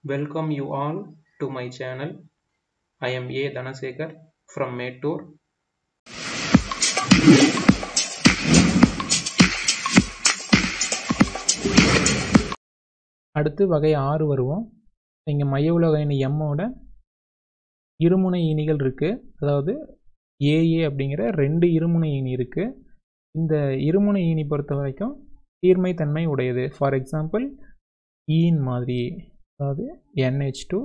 Welcome you all to my channel. I am A. Dhanasekar from Mettur. அடுத்து வகை ஆறு வருவோம் இங்கே மைய உலக அணி எம்மோட இருமுனை இனிகள் இருக்குது அதாவது ஏஏ அப்படிங்கிற ரெண்டு இருமுனை இனி இருக்குது இந்த இருமுனை இனி பொறுத்த வரைக்கும் தீர்மைத்தன்மை உடையது ஃபார் எக்ஸாம்பிள் ஈன் மாதிரி அதாவது NH two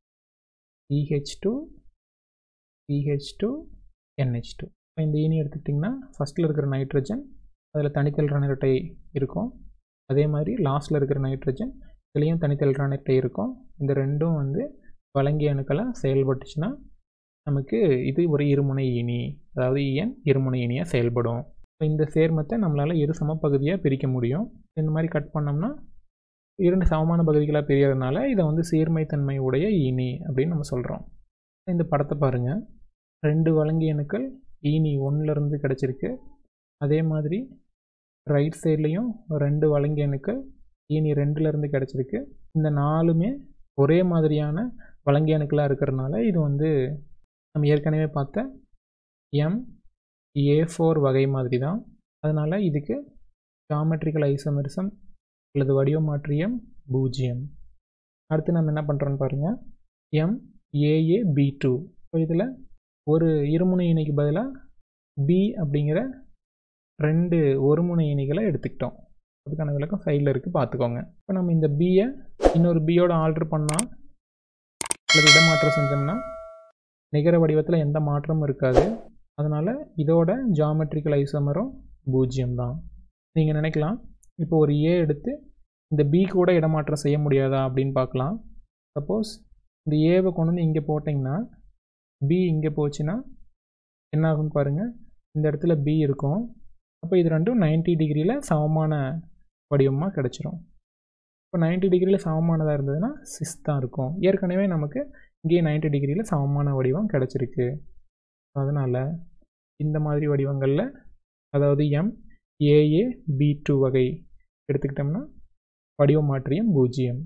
EH two CH two NH two இந்த ஈனி எடுத்துக்கிட்டிங்கன்னா ஃபஸ்ட்டில் இருக்கிற நைட்ரஜன் அதில் தனித்தல் இரட்டை இருக்கும் அதே மாதிரி லாஸ்ட்டில் இருக்கிற நைட்ரஜன் இதுலேயும் தனித்தல் இரட்டை இருக்கும் இந்த ரெண்டும் வந்து வழங்கிய அணுக்களாக செயல்பட்டுச்சுன்னா நமக்கு இது ஒரு இருமுனை இனி அதாவது இயன் இருமுனை இனியாக செயல்படும் இந்த சேர்மத்தை நம்மளால் இரு சமப்பகுதியாக பிரிக்க முடியும் இந்த மாதிரி கட் பண்ணோம்னா இரண்டு சமமான பகுதிகளாக பிரியறதுனால இதை வந்து சீர்மைத்தன்மை உடைய இனி அப்படின்னு நம்ம சொல்கிறோம் இந்த படத்தை பாருங்கள் ரெண்டு வழங்கிய அணுக்கள் ஈனி ஒன்றுலேருந்து கிடச்சிருக்கு அதே மாதிரி ரைட் சைட்லேயும் ரெண்டு வழங்கிய அணுக்கள் ஈனி ரெண்டுலேருந்து கிடச்சிருக்கு இந்த நாலுமே ஒரே மாதிரியான வழங்கிய அணுக்களாக இருக்கிறதுனால இது வந்து நம்ம ஏற்கனவே பார்த்த எம் ஏ ஃபோர் வகை மாதிரி தான் அதனால் இதுக்கு ஜாமெட்ரிக்கல் ஐசோமெரிசம் அல்லது வடிவமாற்றியம் பூஜ்ஜியம் அடுத்து நம்ம என்ன பண்ணுறோன்னு பாருங்கள் எம் ஏஏ பி டூ இப்போ இதில் ஒரு இருமுனை இணைக்கு பதிலாக பி அப்படிங்கிற ரெண்டு ஒருமுனை இணைகளை எடுத்துக்கிட்டோம் அதுக்கான விளக்கம் சைடில் இருக்குது பார்த்துக்கோங்க இப்போ நம்ம இந்த பியை இன்னொரு பியோட ஆல்ட்ரு பண்ணால் அல்லது இடமாற்றம் செஞ்சோம்னா நிகர வடிவத்தில் எந்த மாற்றமும் இருக்காது அதனால் இதோட ஜாமெட்ரிக்கல் ஐசோமரும் பூஜ்ஜியம் தான் நீங்கள் நினைக்கலாம் இப்போ ஒரு ஏ எடுத்து இந்த பி கூட இடமாற்றம் செய்ய முடியாதா அப்படின்னு பார்க்கலாம் சப்போஸ் இந்த ஏவை கொண்டு வந்து இங்கே போட்டிங்கன்னா பி இங்கே போச்சுன்னா என்ன ஆகும்னு பாருங்கள் இந்த இடத்துல பி இருக்கும் அப்போ இது ரெண்டும் நைன்ட்டி டிகிரியில் சமமான வடிவமாக கிடச்சிரும் இப்போ நைன்ட்டி டிகிரியில் சமமானதாக இருந்ததுன்னா சிஸ் தான் இருக்கும் ஏற்கனவே நமக்கு இங்கேயே நைன்ட்டி டிகிரியில் சமமான வடிவம் கிடச்சிருக்கு அதனால் இந்த மாதிரி வடிவங்களில் அதாவது எம் ஏஏ பி டூ வகை எடுத்துக்கிட்டோம்னா வடிவம் மாற்றியம் பூஜ்ஜியம்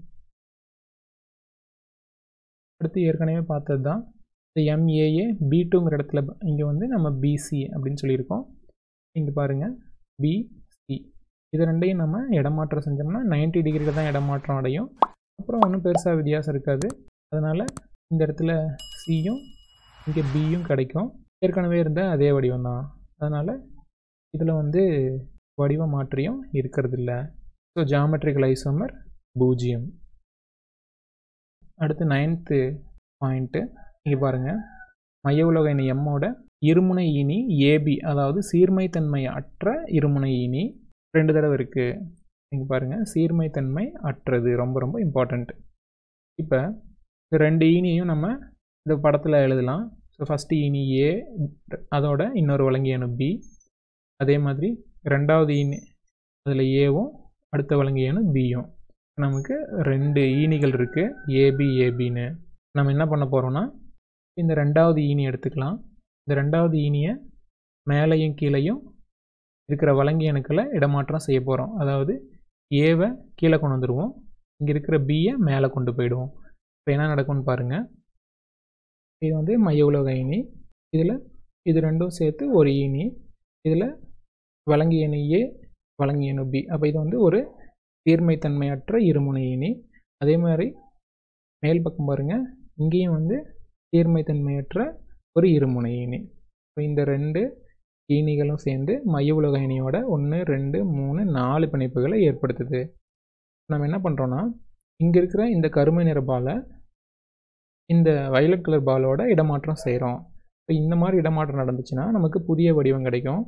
அடுத்து ஏற்கனவே பார்த்தது தான் இந்த எம்ஏஏ பி டூங்கிற இடத்துல இங்கே வந்து நம்ம பிசி அப்படின்னு சொல்லியிருக்கோம் இங்கே பாருங்கள் பிசி இது ரெண்டையும் நம்ம இடமாற்றம் செஞ்சோம்னா நைன்ட்டி டிகிரியில் தான் இடமாற்றம் அடையும் அப்புறம் ஒன்றும் பெருசாக வித்தியாசம் இருக்காது அதனால் இந்த இடத்துல சியும் இங்கே பியும் கிடைக்கும் ஏற்கனவே இருந்த அதே வடிவம் தான் அதனால் இதில் வந்து வடிவ மாற்றியும் இருக்கிறதில்ல ஸோ ஜாமெட்ரிக்கல் ஐசோமர் பூஜ்ஜியம் அடுத்து நைன்த்து பாயிண்ட்டு இங்கே பாருங்கள் மைய உலக இனி எம்மோட இருமுனை இனி ஏபி அதாவது சீர்மைத்தன்மை அற்ற இருமுனை இனி ரெண்டு தடவை இருக்குது இங்கே பாருங்கள் சீர்மைத்தன்மை அற்றது ரொம்ப ரொம்ப இம்பார்ட்டண்ட் இப்போ இந்த ரெண்டு ஈனியும் நம்ம இந்த படத்தில் எழுதலாம் ஸோ ஃபஸ்ட்டு ஈனி ஏ அதோட இன்னொரு வழங்கிய அணு பி அதே மாதிரி ரெண்டாவது ஈனி அதில் ஏவும் அடுத்த வழங்கிய அணு பியும் நமக்கு ரெண்டு ஈனிகள் இருக்குது ஏபி ஏபின்னு நம்ம என்ன பண்ண போகிறோன்னா இந்த ரெண்டாவது ஈனி எடுத்துக்கலாம் இந்த ரெண்டாவது ஈனியை மேலேயும் கீழேயும் இருக்கிற வழங்கிய அணுக்களை இடமாற்றம் செய்ய போகிறோம் அதாவது ஏவை கீழே கொண்டு வந்துடுவோம் இங்கே இருக்கிற பியை மேலே கொண்டு போயிடுவோம் இப்போ என்ன நடக்கும்னு பாருங்கள் இது வந்து மைய உலக ஈனி இதில் இது ரெண்டும் சேர்த்து ஒரு ஈனி இதில் வழங்கிய அணு ஏ வழங்கிய அணு பி அப்போ இது வந்து ஒரு தீர்மைத்தன்மையற்ற இருமுனை ஈனி அதே மாதிரி மேல் பக்கம் பாருங்கள் இங்கேயும் வந்து தீர்மைத்தன்மையற்ற ஒரு இருமுனை ஈனி இப்போ இந்த ரெண்டு ஈனிகளும் சேர்ந்து மைய உலக இனியோட ஒன்று ரெண்டு மூணு நாலு பிணைப்புகளை ஏற்படுத்துது நம்ம என்ன பண்ணுறோன்னா இங்கே இருக்கிற இந்த கருமை நிற பாலை இந்த வயலட் கலர் பாலோட இடமாற்றம் செய்கிறோம் இப்போ இந்த மாதிரி இடமாற்றம் நடந்துச்சுன்னா நமக்கு புதிய வடிவம் கிடைக்கும்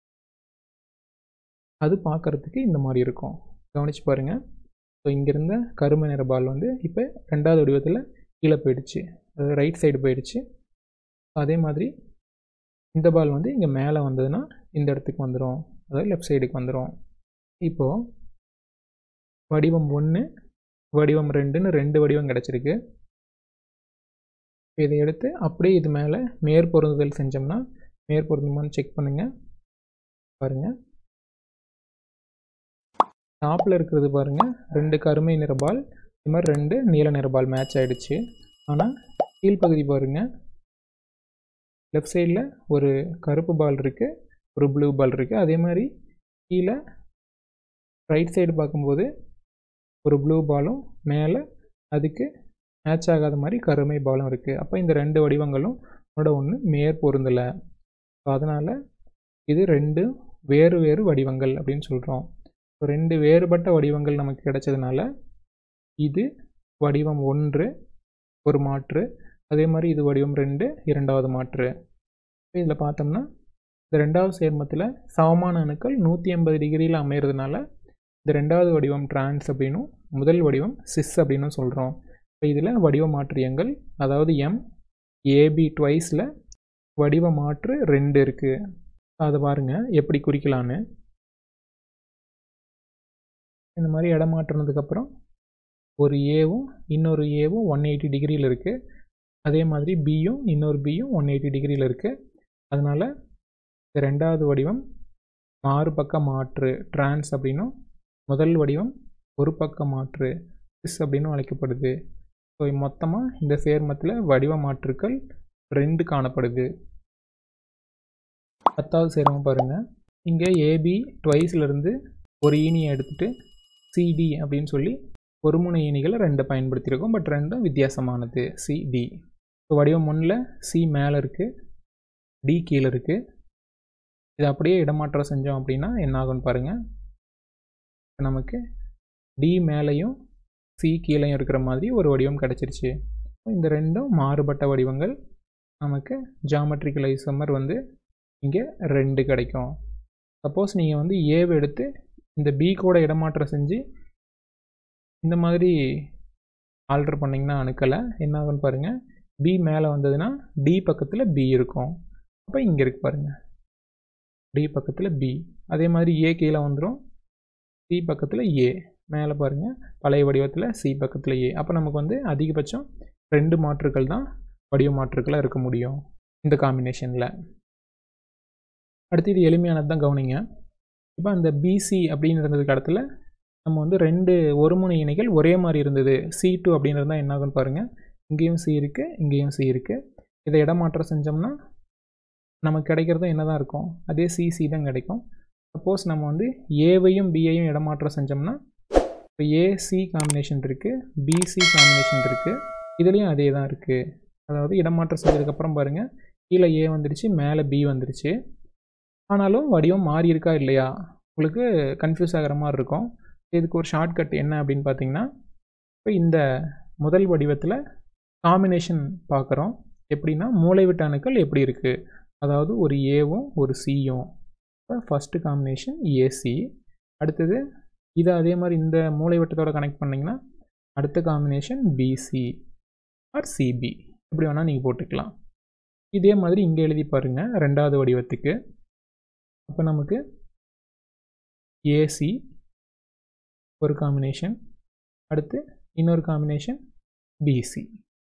அது பார்க்குறதுக்கு இந்த மாதிரி இருக்கும் கவனித்து பாருங்கள் ஸோ இங்கேருந்த கருமை நிற பால் வந்து இப்போ ரெண்டாவது வடிவத்தில் கீழே போயிடுச்சு அதாவது ரைட் சைடு போயிடுச்சு அதே மாதிரி இந்த பால் வந்து இங்கே மேலே வந்ததுன்னா இந்த இடத்துக்கு வந்துடும் அதாவது லெஃப்ட் சைடுக்கு வந்துடும் இப்போது வடிவம் ஒன்று வடிவம் ரெண்டுன்னு ரெண்டு வடிவம் கிடச்சிருக்கு இதை எடுத்து அப்படியே இது மேலே மேற்பொருந்துதல் செஞ்சோம்னா மேற்பொருந்துமான்னு செக் பண்ணுங்கள் பாருங்கள் டாப்பில் இருக்கிறது பாருங்கள் ரெண்டு கருமை நிற பால் இது மாதிரி ரெண்டு நீல நிற பால் மேட்ச் ஆகிடுச்சு ஆனால் கீழ்ப்பகுதி பாருங்கள் லெஃப்ட் சைடில் ஒரு கருப்பு பால் இருக்குது ஒரு ப்ளூ பால் இருக்குது அதே மாதிரி கீழே ரைட் சைடு பார்க்கும்போது ஒரு ப்ளூ பாலும் மேலே அதுக்கு மேட்ச் ஆகாத மாதிரி கருமை பாலும் இருக்குது அப்போ இந்த ரெண்டு வடிவங்களும் ஒன்றோட ஒன்று மேற் பொருந்தலை ஸோ அதனால் இது ரெண்டு வேறு வேறு வடிவங்கள் அப்படின்னு சொல்கிறோம் ரெண்டு வேறுபட்ட வடிவங்கள் நமக்கு கிடைச்சதுனால இது வடிவம் ஒன்று ஒரு மாற்று அதே மாதிரி இது வடிவம் ரெண்டு இரண்டாவது மாற்று இதில் பார்த்தோம்னா இந்த ரெண்டாவது சேர்மத்தில் சமமான அணுக்கள் நூற்றி ஐம்பது டிகிரியில் அமையிறதுனால இந்த ரெண்டாவது வடிவம் டிரான்ஸ் அப்படின்னும் முதல் வடிவம் சிஸ் அப்படின்னும் சொல்கிறோம் இப்போ இதில் வடிவ மாற்றியங்கள் அதாவது எம் ஏபி ட்வைஸில் வடிவ மாற்று ரெண்டு இருக்குது அதை பாருங்கள் எப்படி குறிக்கலான்னு இந்த மாதிரி இடம் மாற்றினதுக்கப்புறம் ஒரு ஏவும் இன்னொரு ஏவும் ஒன் எயிட்டி டிகிரியில் இருக்குது அதே மாதிரி பியும் இன்னொரு பியும் ஒன் எயிட்டி டிகிரியில் இருக்குது அதனால் இந்த ரெண்டாவது வடிவம் மாறு பக்க மாற்று டிரான்ஸ் அப்படின்னும் முதல் வடிவம் ஒரு பக்க மாற்று சிஸ் அப்படின்னும் அழைக்கப்படுது ஸோ மொத்தமாக இந்த சேர்மத்தில் வடிவ மாற்றுக்கள் ரெண்டு காணப்படுது பத்தாவது சேர்மம் பாருங்கள் இங்கே ஏபி ட்வைஸ்லேருந்து ஒரு ஈனியை எடுத்துகிட்டு சிடி அப்படின்னு சொல்லி ஒரு முனை ஈனிகளை ரெண்டு பயன்படுத்தியிருக்கோம் பட் ரெண்டும் வித்தியாசமானது சிடி இப்போ வடிவம் ஒன்றில் சி மேலே இருக்குது டி கீழே இருக்குது இது அப்படியே இடமாற்றம் செஞ்சோம் அப்படின்னா என்ன ஆகும்னு பாருங்கள் நமக்கு டி மேலேயும் சி கீழேயும் இருக்கிற மாதிரி ஒரு வடிவம் கிடச்சிருச்சு இந்த ரெண்டும் மாறுபட்ட வடிவங்கள் நமக்கு ஜாமெட்ரிக்கல் ஐசோமர் வந்து இங்கே ரெண்டு கிடைக்கும் சப்போஸ் நீங்கள் வந்து ஏவை எடுத்து இந்த பி கூட இடமாற்றம் செஞ்சு இந்த மாதிரி ஆல்ட்ரு பண்ணிங்கன்னா அணுக்களை என்ன ஆகும்னு பாருங்கள் பி மேலே வந்ததுன்னா டி பக்கத்தில் பி இருக்கும் அப்போ இங்கே இருக்கு பாருங்கள் டி பக்கத்தில் பி அதே மாதிரி ஏ கீழே வந்துடும் சி பக்கத்தில் ஏ மேலே பாருங்கள் பழைய வடிவத்தில் சி பக்கத்தில் ஏ அப்போ நமக்கு வந்து அதிகபட்சம் ரெண்டு மாற்றுக்கள் தான் வடிவ மாற்றுக்களாக இருக்க முடியும் இந்த காம்பினேஷனில் அடுத்து இது எளிமையானது தான் கவனிங்க இப்போ அந்த பிசி அப்படின்னு இருந்ததுக்கு இடத்துல நம்ம வந்து ரெண்டு ஒருமுனை இணைகள் ஒரே மாதிரி இருந்தது சி டூ அப்படின்னு இருந்தால் என்ன ஆகுன்னு பாருங்கள் இங்கேயும் சி இருக்குது இங்கேயும் சி இருக்குது இதை இடமாற்றம் செஞ்சோம்னா நமக்கு கிடைக்கிறதும் என்ன தான் இருக்கும் அதே சிசி தான் கிடைக்கும் சப்போஸ் நம்ம வந்து ஏவையும் பியையும் இடமாற்றம் செஞ்சோம்னா இப்போ ஏசி காம்பினேஷன் இருக்குது பிசி காம்பினேஷன் இருக்குது இதுலேயும் அதே தான் இருக்குது அதாவது இடமாற்றம் செஞ்சதுக்கப்புறம் பாருங்கள் கீழே ஏ வந்துடுச்சு மேலே பி வந்துடுச்சு ஆனாலும் வடிவம் மாறி இருக்கா இல்லையா உங்களுக்கு கன்ஃபியூஸ் ஆகிற மாதிரி இருக்கும் இதுக்கு ஒரு ஷார்ட்கட் என்ன அப்படின்னு பார்த்தீங்கன்னா இப்போ இந்த முதல் வடிவத்தில் காம்பினேஷன் பார்க்குறோம் எப்படின்னா மூளைவிட்ட அணுக்கள் எப்படி இருக்குது அதாவது ஒரு ஏவும் ஒரு சியும் இப்போ ஃபஸ்ட்டு காம்பினேஷன் ஏசி அடுத்தது இதை அதே மாதிரி இந்த மூளைவட்டத்தோட கனெக்ட் பண்ணிங்கன்னா அடுத்த காம்பினேஷன் பிசி ஆர் சிபி இப்படி வேணால் நீங்கள் போட்டுக்கலாம் இதே மாதிரி இங்கே எழுதி பாருங்கள் ரெண்டாவது வடிவத்துக்கு அப்போ நமக்கு ஏசி ஒரு காம்பினேஷன் அடுத்து இன்னொரு காம்பினேஷன் பிசி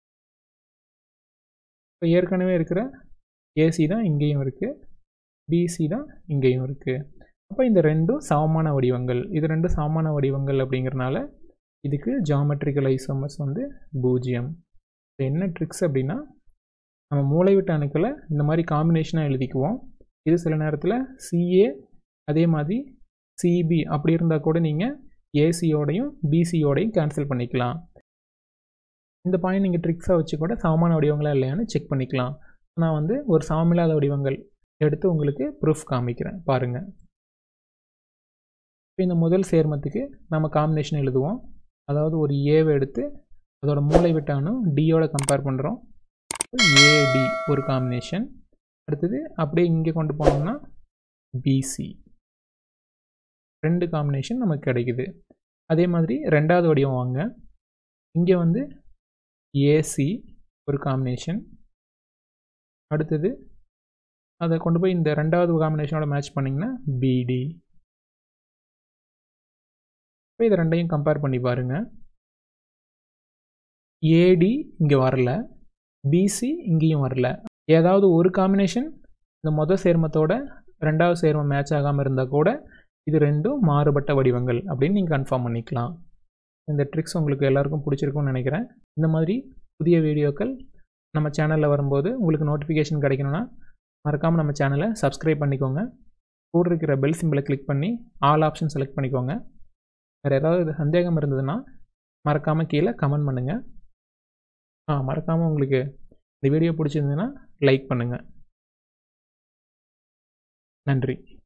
இப்போ ஏற்கனவே இருக்கிற ஏசி தான் இங்கேயும் இருக்குது பிசி தான் இங்கேயும் இருக்குது அப்போ இந்த ரெண்டும் சமமான வடிவங்கள் இது ரெண்டும் சமமான வடிவங்கள் அப்படிங்கிறனால இதுக்கு ஜாமெட்ரிக்கல் ஐசோமர்ஸ் வந்து பூஜ்ஜியம் என்ன ட்ரிக்ஸ் அப்படின்னா நம்ம மூளைவிட்ட அணுக்களை இந்த மாதிரி காம்பினேஷனாக எழுதிக்குவோம் இது சில நேரத்தில் சிஏ அதே மாதிரி சிபி அப்படி இருந்தால் கூட நீங்கள் ஏசியோடையும் பிசியோடையும் கேன்சல் பண்ணிக்கலாம் இந்த பாயிண்ட் நீங்கள் ட்ரிக்ஸாக வச்சு கூட சமமான வடிவங்களா இல்லையான்னு செக் பண்ணிக்கலாம் நான் வந்து ஒரு சமமில்லாத வடிவங்கள் எடுத்து உங்களுக்கு ப்ரூஃப் காமிக்கிறேன் பாருங்கள் இப்போ இந்த முதல் சேர்மத்துக்கு நம்ம காம்பினேஷன் எழுதுவோம் அதாவது ஒரு ஏவை எடுத்து அதோட மூளை விட்டானும் டியோட கம்பேர் பண்ணுறோம் ஏடி ஒரு காம்பினேஷன் அடுத்தது அப்படியே இங்கே கொண்டு போனோம்னா பிசி ரெண்டு காம்பினேஷன் நமக்கு கிடைக்குது அதே மாதிரி ரெண்டாவது வடிவம் வாங்க இங்கே வந்து ஏசி ஒரு காம்பினேஷன் அடுத்தது அதை கொண்டு போய் இந்த ரெண்டாவது காம்பினேஷனோட மேட்ச் பண்ணிங்கன்னா பிடி இப்போ இதை ரெண்டையும் கம்பேர் பண்ணி பாருங்கள் ஏடி இங்கே வரல பிசி இங்கேயும் வரல ஏதாவது ஒரு காம்பினேஷன் இந்த மொதல் சேர்மத்தோட ரெண்டாவது சேர்மம் மேட்ச் ஆகாமல் இருந்தால் கூட இது ரெண்டும் மாறுபட்ட வடிவங்கள் அப்படின்னு நீங்கள் கன்ஃபார்ம் பண்ணிக்கலாம் இந்த ட்ரிக்ஸ் உங்களுக்கு எல்லாருக்கும் பிடிச்சிருக்கும்னு நினைக்கிறேன் இந்த மாதிரி புதிய வீடியோக்கள் நம்ம சேனலில் வரும்போது உங்களுக்கு நோட்டிஃபிகேஷன் கிடைக்கணும்னா மறக்காமல் நம்ம சேனலை சப்ஸ்கிரைப் பண்ணிக்கோங்க கூட இருக்கிற பெல் சிம்பிளை கிளிக் பண்ணி ஆல் ஆப்ஷன் செலக்ட் பண்ணிக்கோங்க வேறு ஏதாவது சந்தேகம் இருந்ததுன்னா மறக்காமல் கீழே கமெண்ட் பண்ணுங்கள் ஆ மறக்காமல் உங்களுக்கு இந்த வீடியோ பிடிச்சிருந்ததுன்னா லைக் பண்ணுங்கள் நன்றி